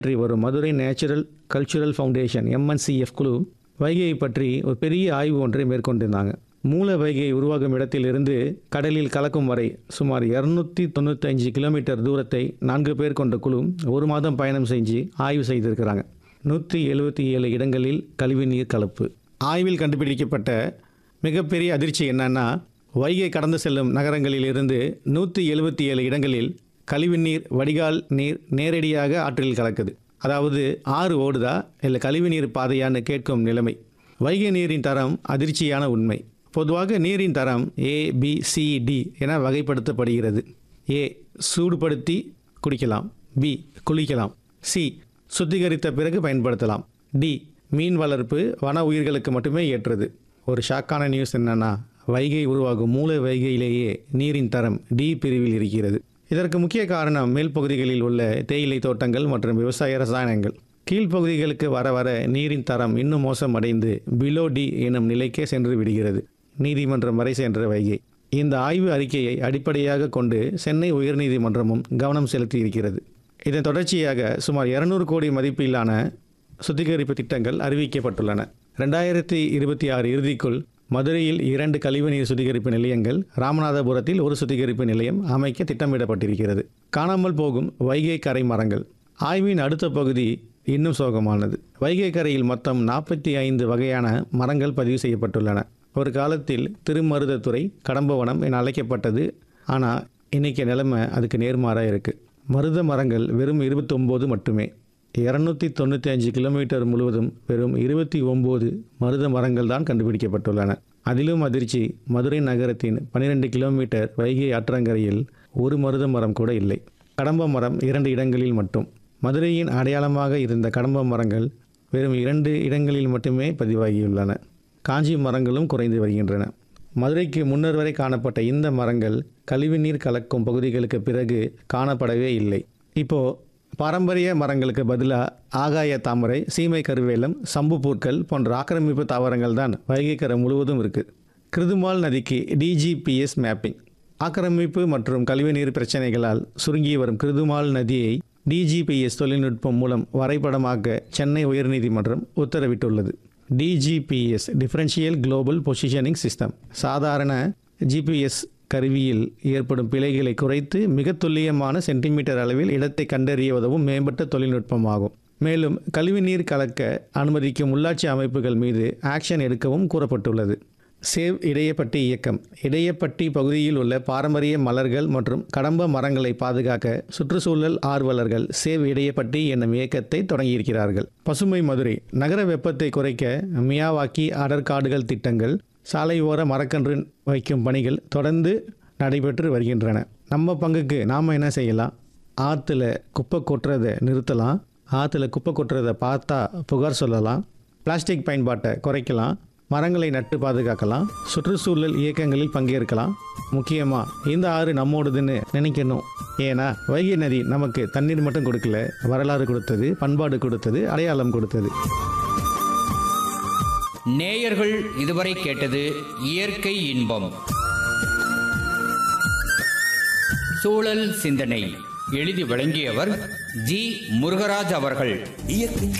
பற்றி வரும் Madurai natural cultural foundation MNCF குழு வைகையை பற்றி ஒரு பெரிய ஆய்வு ஒன்றை மேற்கொண்டிருந்தாங்க மூல வைகை உருவாகும் இடத்திலிருந்து கடலில் கலக்கும் வரை சுமார் இரநூத்தி தொண்ணூத்தஞ்சு கிலோமீட்டர் தூரத்தை நான்கு பேர் கொண்ட குழு ஒரு மாதம் பயணம் செஞ்சு ஆய்வு செய்திருக்கிறாங்க நூற்றி எழுபத்தி ஏழு இடங்களில் கழிவுநீர் கலப்பு ஆய்வில் கண்டுபிடிக்கப்பட்ட மிகப்பெரிய அதிர்ச்சி என்னன்னா வைகை கடந்து செல்லும் நகரங்களில் இருந்து நூற்றி எழுபத்தி ஏழு இடங்களில் கழிவுநீர் வடிகால் நீர் நேரடியாக ஆற்றில் கலக்குது அதாவது ஆறு ஓடுதா இல்லை கழிவுநீர் பாதையான்னு கேட்கும் நிலைமை வைகை நீரின் தரம் அதிர்ச்சியான உண்மை பொதுவாக நீரின் தரம் ஏ பி சி டி என வகைப்படுத்தப்படுகிறது ஏ சூடுபடுத்தி குடிக்கலாம் பி குளிக்கலாம் சி சுத்திகரித்த பிறகு பயன்படுத்தலாம் டி மீன் வளர்ப்பு வன உயிர்களுக்கு மட்டுமே ஏற்றது ஒரு ஷாக்கான நியூஸ் என்னன்னா வைகை உருவாகும் மூல வைகையிலேயே நீரின் தரம் டி பிரிவில் இருக்கிறது இதற்கு முக்கிய காரணம் மேல் பகுதிகளில் உள்ள தேயிலை தோட்டங்கள் மற்றும் விவசாய ரசாயனங்கள் கீழ்ப்பகுதிகளுக்கு வர வர நீரின் தரம் இன்னும் மோசமடைந்து பிலோ டி எனும் நிலைக்கே சென்று விடுகிறது நீதிமன்றம் வரை சென்ற வைகை இந்த ஆய்வு அறிக்கையை அடிப்படையாக கொண்டு சென்னை உயர்நீதிமன்றமும் கவனம் செலுத்தி இருக்கிறது இதன் தொடர்ச்சியாக சுமார் இருநூறு கோடி மதிப்பிலான சுத்திகரிப்பு திட்டங்கள் அறிவிக்கப்பட்டுள்ளன ரெண்டாயிரத்தி இருபத்தி ஆறு இறுதிக்குள் மதுரையில் இரண்டு கழிவுநீர் சுத்திகரிப்பு நிலையங்கள் ராமநாதபுரத்தில் ஒரு சுத்திகரிப்பு நிலையம் அமைக்க திட்டமிடப்பட்டிருக்கிறது காணாமல் போகும் வைகை கரை மரங்கள் ஆய்வின் அடுத்த பகுதி இன்னும் சோகமானது வைகை கரையில் மொத்தம் நாற்பத்தி ஐந்து வகையான மரங்கள் பதிவு செய்யப்பட்டுள்ளன ஒரு காலத்தில் திருமருதத்துறை கடம்பவனம் என அழைக்கப்பட்டது ஆனால் இன்னைக்கு நிலைமை அதுக்கு நேர்மாறாக இருக்குது மருத மரங்கள் வெறும் இருபத்தொம்போது மட்டுமே இரநூத்தி தொண்ணூற்றி அஞ்சு கிலோமீட்டர் முழுவதும் வெறும் இருபத்தி ஒம்பது மருத மரங்கள் தான் கண்டுபிடிக்கப்பட்டுள்ளன அதிலும் அதிர்ச்சி மதுரை நகரத்தின் பன்னிரெண்டு கிலோமீட்டர் வைகை ஆற்றங்கரையில் ஒரு மருத மரம் கூட இல்லை கடம்ப மரம் இரண்டு இடங்களில் மட்டும் மதுரையின் அடையாளமாக இருந்த கடம்ப மரங்கள் வெறும் இரண்டு இடங்களில் மட்டுமே பதிவாகியுள்ளன காஞ்சி மரங்களும் குறைந்து வருகின்றன மதுரைக்கு முன்னர் வரை காணப்பட்ட இந்த மரங்கள் கழிவுநீர் கலக்கும் பகுதிகளுக்கு பிறகு காணப்படவே இல்லை இப்போ பாரம்பரிய மரங்களுக்கு பதிலாக ஆகாய தாமரை சீமை கருவேலம் சம்பு பூக்கள் போன்ற ஆக்கிரமிப்பு தாவரங்கள் தான் வைகைக்கரை முழுவதும் இருக்குது கிருதுமால் நதிக்கு டிஜிபிஎஸ் மேப்பிங் ஆக்கிரமிப்பு மற்றும் கழிவுநீர் பிரச்சனைகளால் சுருங்கி வரும் கிருதுமால் நதியை டிஜிபிஎஸ் தொழில்நுட்பம் மூலம் வரைபடமாக்க சென்னை உயர்நீதிமன்றம் உத்தரவிட்டுள்ளது DGPS differential global positioning system சாதாரண ஜிபிஎஸ் கருவியில் ஏற்படும் பிழைகளை குறைத்து மிக துல்லியமான சென்டிமீட்டர் அளவில் இடத்தை கண்டறிய உதவும் மேம்பட்ட தொழில்நுட்பமாகும் மேலும் கழிவுநீர் கலக்க அனுமதிக்கும் உள்ளாட்சி அமைப்புகள் மீது ஆக்ஷன் எடுக்கவும் கூறப்பட்டுள்ளது சேவ் இடையப்பட்டி இயக்கம் இடையப்பட்டி பகுதியில் உள்ள பாரம்பரிய மலர்கள் மற்றும் கடம்ப மரங்களை பாதுகாக்க சுற்றுச்சூழல் ஆர்வலர்கள் சேவ் இடையப்பட்டி என்னும் இயக்கத்தை தொடங்கியிருக்கிறார்கள் பசுமை மதுரை நகர வெப்பத்தை குறைக்க மியாவாக்கி அடர்காடுகள் திட்டங்கள் சாலை ஓர மரக்கன்று வைக்கும் பணிகள் தொடர்ந்து நடைபெற்று வருகின்றன நம்ம பங்குக்கு நாம் என்ன செய்யலாம் ஆற்றுல குப்பை கொட்டுறதை நிறுத்தலாம் ஆற்றுல குப்பை கொட்டுறதை பார்த்தா புகார் சொல்லலாம் பிளாஸ்டிக் பயன்பாட்டை குறைக்கலாம் மரங்களை நட்டு பாதுகாக்கலாம் சுற்றுச்சூழல் இயக்கங்களில் பங்கேற்கலாம் முக்கியமாக இந்த ஆறு நம்மோடதுன்னு நினைக்கணும் ஏன்னா வைகை நதி நமக்கு தண்ணீர் மட்டும் கொடுக்கல வரலாறு கொடுத்தது பண்பாடு கொடுத்தது அடையாளம் கொடுத்தது நேயர்கள் இதுவரை கேட்டது இயற்கை இன்பம் சூழல் சிந்தனை எழுதி வழங்கியவர் ஜி முருகராஜ் அவர்கள் இயற்கை